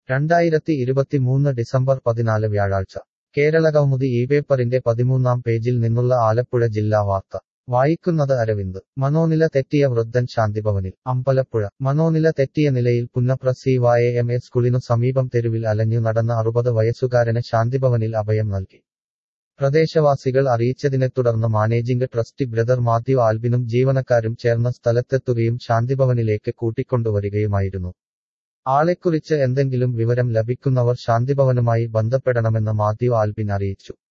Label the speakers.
Speaker 1: രണ്ടായിരത്തി ഇരുപത്തിമൂന്ന് ഡിസംബർ പതിനാല് വ്യാഴാഴ്ച കേരളകൗമുദി ഈ പേപ്പറിന്റെ പതിമൂന്നാം പേജിൽ നിന്നുള്ള ആലപ്പുഴ ജില്ലാ വാർത്ത വായിക്കുന്നത് അരവിന്ദ് മനോനില തെറ്റിയ വൃദ്ധൻ ശാന്തിഭവനിൽ അമ്പലപ്പുഴ മനോനില തെറ്റിയ നിലയിൽ Punnapra C Y M A സ്കൂളിനു സമീപം തെരുവിൽ അലഞ്ഞു നടന്ന അറുപത് വയസ്സുകാരന് ശാന്തിഭവനിൽ അഭയം നൽകി പ്രദേശവാസികൾ അറിയിച്ചതിനെ തുടർന്ന് മാനേജിംഗ് ട്രസ്റ്റി ബ്രദർ മാത്യു ആൽബിനും ജീവനക്കാരും ചേർന്ന് സ്ഥലത്തെത്തുകയും ശാന്തിഭവനിലേക്ക് കൂട്ടിക്കൊണ്ടുവരികയുമായിരുന്നു ആളെക്കുറിച്ച് എന്തെങ്കിലും വിവരം ലഭിക്കുന്നവർ ശാന്തിഭവനുമായി ബന്ധപ്പെടണമെന്ന് മാത്യു ആൽബിൻ അറിയിച്ചു